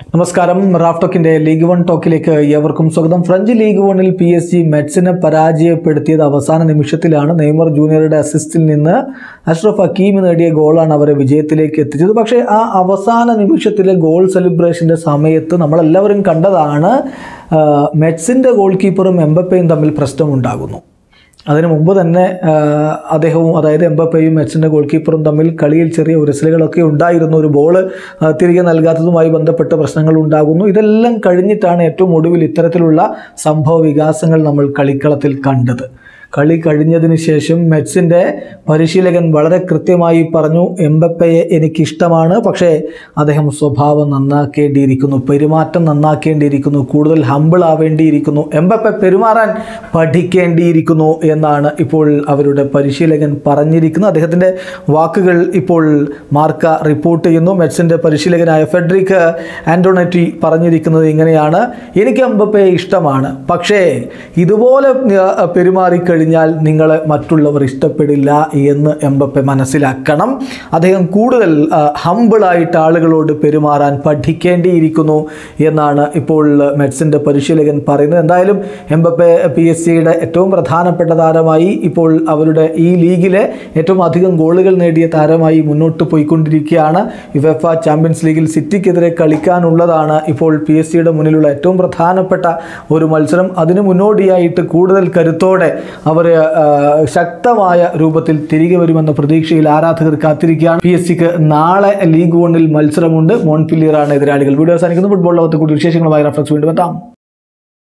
നമസ്കാരം റാഫ് ടോക്കിന്റെ league one ടോക്കിലേക്ക് ഏവർക്കും സ്വാഗതം ഫ്രഞ്ച് ലീഗ് വണിൽ പി എസ് ജി മെറ്റ്സിനെ പരാജയപ്പെടുത്തിയത് അവസാന നിമിഷത്തിലാണ് നെയ്മർ ജൂനിയറുടെ അസിസ്റ്റിൽ നിന്ന് അഷ്റഫ് ഹക്കീം നേടിയ ഗോളാണ് അവരെ വിജയത്തിലേക്ക് എത്തിച്ചത് പക്ഷേ ആ അവസാന നിമിഷത്തിലെ ഗോൾ സെലിബ്രേഷൻ്റെ സമയത്ത് നമ്മളെല്ലാവരും കണ്ടതാണ് ആ, മെറ്റ്സിൻ്റെ ഗോൾ കീപ്പറും എംബപ്പയും തമ്മിൽ പ്രശ്നമുണ്ടാകുന്നു അതിനു മുമ്പ് തന്നെ ആ, അദ്ദേഹവും അതായത് എംബപ്പയും മെറ്റ്സിൻ്റെ ഗോൾ കീപ്പറും തമ്മിൽ കളിയിൽ ചെറിയ ഉരസലുകളൊക്കെ ഉണ്ടായിരുന്നു ഒരു ബോള് ആ, തിരികെ നൽകാത്തതുമായി ബന്ധപ്പെട്ട് പ്രശ്നങ്ങൾ ഉണ്ടാകുന്നു ഇതെല്ലാം കഴിഞ്ഞിട്ടാണ് ഏറ്റവും ഒടുവിൽ ഇത്തരത്തിലുള്ള സംഭവ വികാസങ്ങൾ നമ്മൾ കളിക്കളത്തിൽ കണ്ടത് കളി കഴിഞ്ഞതിന് ശേഷം മെറ്റ്സിൻ്റെ പരിശീലകൻ വളരെ കൃത്യമായി പറഞ്ഞു എംബപ്പയെ എനിക്കിഷ്ടമാണ് പക്ഷേ അദ്ദേഹം സ്വഭാവം നന്നാക്കേണ്ടിയിരിക്കുന്നു പെരുമാറ്റം നന്നാക്കേണ്ടിയിരിക്കുന്നു കൂടുതൽ ഹമ്പിൾ ആവേണ്ടിയിരിക്കുന്നു എംബപ്പെ പെരുമാറാൻ പഠിക്കേണ്ടിയിരിക്കുന്നു എന്നാണ് ഇപ്പോൾ അവരുടെ പരിശീലകൻ പറഞ്ഞിരിക്കുന്നത് അദ്ദേഹത്തിൻ്റെ വാക്കുകൾ ഇപ്പോൾ മാർക്ക റിപ്പോർട്ട് ചെയ്യുന്നു മെറ്റ്സിൻ്റെ പരിശീലകനായ ഫെഡറിക് ആൻറ്റോണറ്റി പറഞ്ഞിരിക്കുന്നത് ഇങ്ങനെയാണ് എനിക്ക് എംബപ്പയെ ഇഷ്ടമാണ് പക്ഷേ ഇതുപോലെ ആ, പെരുമാറിക്കഴിഞ്ഞാൽ നിങ്ങളെ മറ്റുള്ളവർ ഇഷ്ടപ്പെടില്ല എന്ന് എംബപ്പെ മനസ്സിലാക്കണം അദ്ദേഹം കൂടുതൽ ഹമ്പിളായിട്ട് ആളുകളോട് പെരുമാറാൻ പഠിക്കേണ്ടിയിരിക്കുന്നു എന്നാണ് ഇപ്പോൾ മെറ്റ്സിൻ്റെ പരിശീലകൻ പറയുന്നത് എന്തായാലും എംബപ്പെ പി എസ് സിയുടെ ഏറ്റവും പ്രധാനപ്പെട്ട താരമായി ഇപ്പോൾ അവരുടെ ഈ ലീഗിലെ ഏറ്റവും അധികം ഗോളുകൾ നേടിയ താരമായി മുന്നോട്ട് പോയിക്കൊണ്ടിരിക്കുകയാണ് യുവെഫ ചാമ്പ്യൻസ് ലീഗിൽ സിറ്റിക്കെതിരെ കളിക്കാനുള്ളതാണ് ഇപ്പോൾ പി എസ് സിയുടെ മുന്നിലുള്ള ഏറ്റവും പ്രധാനപ്പെട്ട ഒരു മത്സരം അതിനു മുന്നോടിയായിട്ട് കൂടുതൽ കരുത്തോടെ അവർ ശക്തമായ രൂപത്തിൽ തിരികെ വരുമെന്ന പ്രതീക്ഷയിൽ ആരാധകർ കാത്തിരിക്കുകയാണ് പി എസ് സിക്ക് നാളെ ലീഗ് വണ്ണിൽ മത്സരമുണ്ട് മോൺപില്ലിയറാണ് എതിരാളികൾ വീഡിയോ അവസാനിക്കുന്നു ഫുട്ബോൾ ലോകത്തെ കൂടുതൽ വിശേഷങ്ങളുമായി റഫറൻസ് വീണ്ടും എത്താം